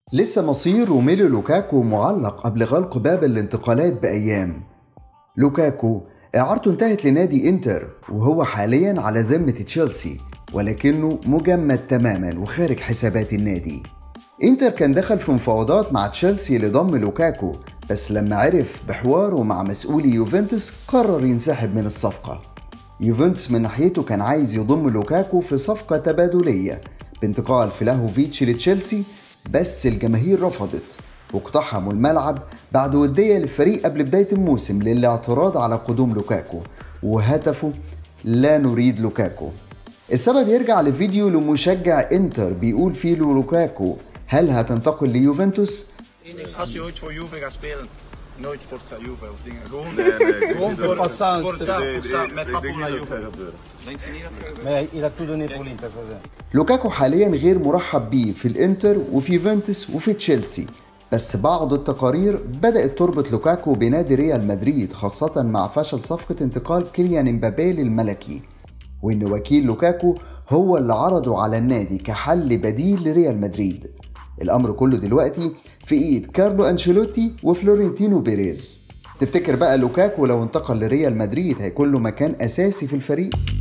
لسه مصير روميلو لوكاكو معلق قبل غلق باب الانتقالات بأيام لوكاكو إعارته انتهت لنادي إنتر وهو حاليا على ذمة تشيلسي ولكنه مجمد تماما وخارج حسابات النادي إنتر كان دخل في مفاوضات مع تشيلسي لضم لوكاكو بس لما عرف بحواره مع مسؤولي يوفنتوس قرر ينسحب من الصفقة يوفنتوس من ناحيته كان عايز يضم لوكاكو في صفقة تبادلية بانتقال فلاهوفيتش لتشيلسي بس الجماهير رفضت واقتحموا الملعب بعد ودية للفريق قبل بداية الموسم للاعتراض على قدوم لوكاكو وهتفوا لا نريد لوكاكو السبب يرجع لفيديو لمشجع انتر بيقول فيه لوكاكو هل هتنتقل ليوفنتوس؟ Als je ooit voor Juve gaat spelen, nooit Forza Juve of dingen. Gewoon, Nee, nee, gewoon die voor, doen- Forza, Nee, Forza, die- Forza, die- met die Papo dingen naar dat Juve. ver gebeuren. Denkt je niet dat het gaat gebeuren? Mais il a tout donné pour l'Inter, ça c'est- لوكاكو حاليا غير مرحب بيه في الانتر وفي يوفنتوس وفي تشيلسي بس بعض التقارير بدأت تربط لوكاكو بنادي ريال مدريد خاصة مع فشل صفقة انتقال كيليان امبابي للملكي وإن وكيل لوكاكو هو اللي عرضه على النادي كحل بديل لريال مدريد الأمر كله دلوقتي في إيد كارلو أنشيلوتي وفلورنتينو بيريز تفتكر بقى لوكاكو لو انتقل لريال مدريد هيكون له مكان أساسي في الفريق؟